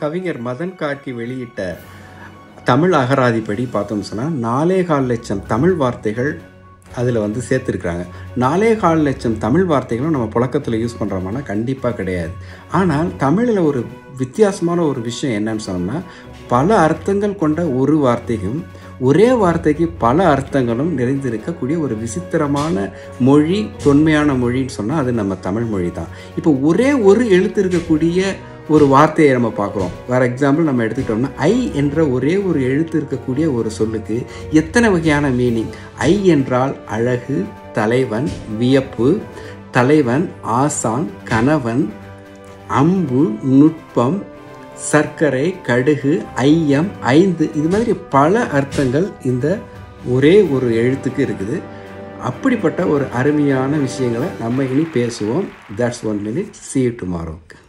கவிஞர் மதன் கார்கி வெளியிட்ட தமிழ் அகராதிப்படி பார்த்தோம்னு சொன்னால் நாலே கால் லட்சம் தமிழ் வார்த்தைகள் அதில் வந்து சேர்த்துருக்குறாங்க நாலே கால் லட்சம் தமிழ் வார்த்தைகளும் நம்ம புழக்கத்தில் யூஸ் பண்ணுறோமானா கண்டிப்பாக கிடையாது ஆனால் தமிழில் ஒரு வித்தியாசமான ஒரு விஷயம் என்னன்னு சொன்னோம்னா பல அர்த்தங்கள் கொண்ட ஒரு வார்த்தையும் ஒரே வார்த்தைக்கு பல அர்த்தங்களும் நிறைந்திருக்கக்கூடிய ஒரு விசித்திரமான மொழி தொன்மையான மொழின்னு சொன்னால் அது நம்ம தமிழ் மொழி தான் இப்போ ஒரே ஒரு எழுத்து இருக்கக்கூடிய ஒரு வார்த்தையை நம்ம பார்க்குறோம் ஃபார் எக்ஸாம்பிள் நம்ம எடுத்துக்கிட்டோம்னா ஐ என்ற ஒரே ஒரு எழுத்து இருக்கக்கூடிய ஒரு சொல்லுக்கு எத்தனை வகையான மீனிங் ஐ என்றால் அழகு தலைவன் வியப்பு தலைவன் ஆசான் கணவன் அம்பு நுட்பம் சர்க்கரை கடுகு ஐயம் ஐந்து இது மாதிரி பல அர்த்தங்கள் இந்த ஒரே ஒரு எழுத்துக்கு இருக்குது அப்படிப்பட்ட ஒரு அருமையான விஷயங்களை நம்ம இனி பேசுவோம் that's one minute see you tomorrow